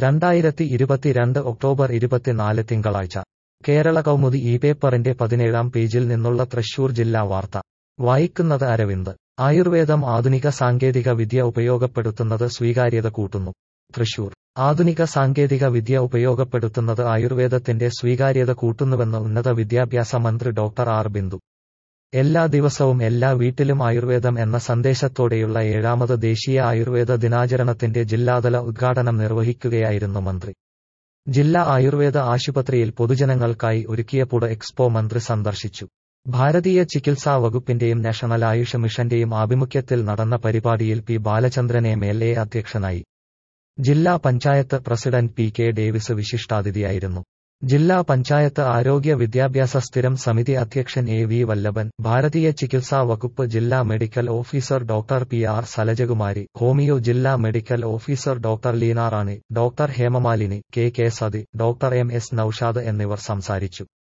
രണ്ടായിരത്തി ഇരുപത്തിരണ്ട് ഒക്ടോബർ ഇരുപത്തിനാല് തിങ്കളാഴ്ച കേരള കൗമുദി ഈ പേപ്പറിന്റെ പതിനേഴാം പേജിൽ നിന്നുള്ള തൃശൂർ ജില്ലാ വാർത്ത വായിക്കുന്നത് അരവിന്ദ് ആയുർവേദം ആധുനിക സാങ്കേതിക വിദ്യ ഉപയോഗപ്പെടുത്തുന്നത് സ്വീകാര്യത കൂട്ടുന്നു തൃശൂർ ആധുനിക സാങ്കേതിക വിദ്യ ഉപയോഗപ്പെടുത്തുന്നത് ആയുർവേദത്തിന്റെ സ്വീകാര്യത കൂട്ടുന്നുവെന്ന് ഉന്നത വിദ്യാഭ്യാസ മന്ത്രി ഡോക്ടർ ആർ ബിന്ദു എല്ലാ ദിവസവും എല്ലാ വീട്ടിലും ആയുർവേദം എന്ന സന്ദേശത്തോടെയുള്ള ഏഴാമത് ദേശീയ ആയുർവേദ ദിനാചരണത്തിന്റെ ജില്ലാതല ഉദ്ഘാടനം നിർവഹിക്കുകയായിരുന്നു മന്ത്രി ജില്ലാ ആയുർവേദ ആശുപത്രിയിൽ പൊതുജനങ്ങൾക്കായി ഒരുക്കിയ പുട എക്സ്പോ മന്ത്രി സന്ദർശിച്ചു ഭാരതീയ ചികിത്സാ വകുപ്പിന്റെയും നാഷണൽ ആയുഷ് മിഷന്റെയും ആഭിമുഖ്യത്തിൽ നടന്ന പരിപാടിയിൽ P Balachandran M L A അധ്യക്ഷനായി ജില്ലാ panchayat president P K Davis വിശിഷ്ടാതിഥിയായിരുന്നു ജില്ലാ പഞ്ചായത്ത് ആരോഗ്യ വിദ്യാഭ്യാസ സ്ഥിരം സമിതി അധ്യക്ഷൻ എ വി വല്ലഭൻ ഭാരതീയ ചികിത്സാ വകുപ്പ് ജില്ലാ medical officer doctor P R Salajakumari homeo ജില്ലാ medical officer doctor Leena Rani doctor Hemamalini K K Sathi doctor M S Noushad എന്നിവർ സംസാരിച്ചു